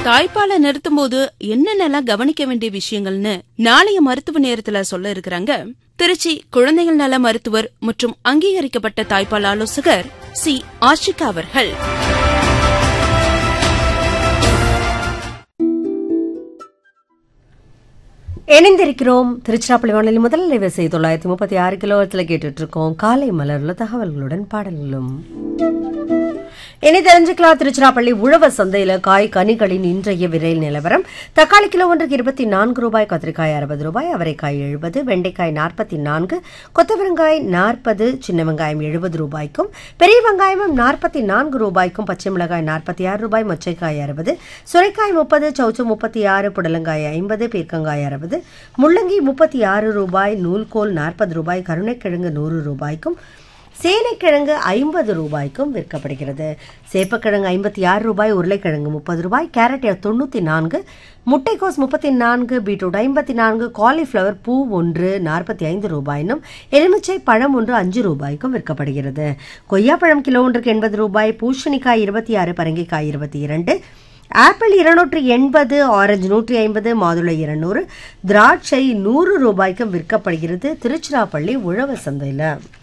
தாய்ப்பாலை நிறுத்தும் போது என்னென்னலாம் கவனிக்க வேண்டிய விஷயங்கள்னு நாளைய மருத்துவ நேரத்துல சொல்ல இருக்கிறாங்க திருச்சி குழந்தைகள் நல மருத்துவர் மற்றும் அங்கீகரிக்கப்பட்ட தாய்ப்பால் ஆலோசகர் சி ஆஷிகா அவர்கள் இணைந்திருக்கிறோம் திருச்சிராப்பள்ளி வானொலி முதல் நிலைவு செய்து தொள்ளாயிரத்தி முப்பத்தி ஆறு கிலோவத்தில் கேட்டுட்டு இருக்கோம் காலை மலர்ல தகவல்களுடன் பாடல்களும் இனி தெரிஞ்சுக்கலாம் திருச்சிராப்பள்ளி உழவர் சந்தையில காய் கனிகளின் இன்றைய விலை நிலவரம் தக்காளி கிலோ ஒன்றுக்கு இருபத்தி நான்கு ரூபாய் கத்திரிக்காய் அறுபது ரூபாய் அவரைக்காய் எழுபது வெண்டைக்காய் நாற்பத்தி நான்கு கொத்தவரங்காய் நாற்பது சின்ன வெங்காயம் எழுபது ரூபாய்க்கும் பெரிய வெங்காயமும் நாற்பத்தி நான்கு ரூபாய்க்கும் பச்சை மிளகாய் நாற்பத்தி ஆறு ரூபாய் மொச்சைக்காய் அறுபது சுரைக்காய் முப்பது சௌச்சு முப்பத்தி ஆறு புடலங்காய் ஐம்பது பீர்க்கங்காய் அறுபது முள்ளங்கி முப்பத்தி ஆறு ரூபாய் நூல்கோல் நாற்பது ரூபாய் கருணைக்கிழங்கு நூறு ரூபாய்க்கும் சேனைக்கிழங்கு ஐம்பது ரூபாய்க்கும் விற்கப்படுகிறது சேப்பக்கிழங்கு ஐம்பத்தி ஆறு ரூபாய் உருளைக்கிழங்கு முப்பது ரூபாய் கேரட் தொண்ணூற்றி நான்கு முட்டைக்கோஸ் முப்பத்தி நான்கு பீட்ரூட் ஐம்பத்தி நான்கு காலிஃப்ளவர் பூ ஒன்று நாற்பத்தி ஐந்து ரூபாயினும் எலுமிச்சை பழம் ஒன்று அஞ்சு ரூபாய்க்கும் விற்கப்படுகிறது கொய்யாப்பழம் கிலோ ஒன்றுக்கு எண்பது ரூபாய் பூசணிக்காய் இருபத்தி ஆறு பரங்கிக்காய் இருபத்தி இரண்டு ஆப்பிள் இருநூற்றி எண்பது ஆரஞ்சு நூற்றி ஐம்பது மாதுளை இருநூறு திராட்சை நூறு ரூபாய்க்கும் விற்கப்படுகிறது திருச்சிராப்பள்ளி உழவர் சந்தையில்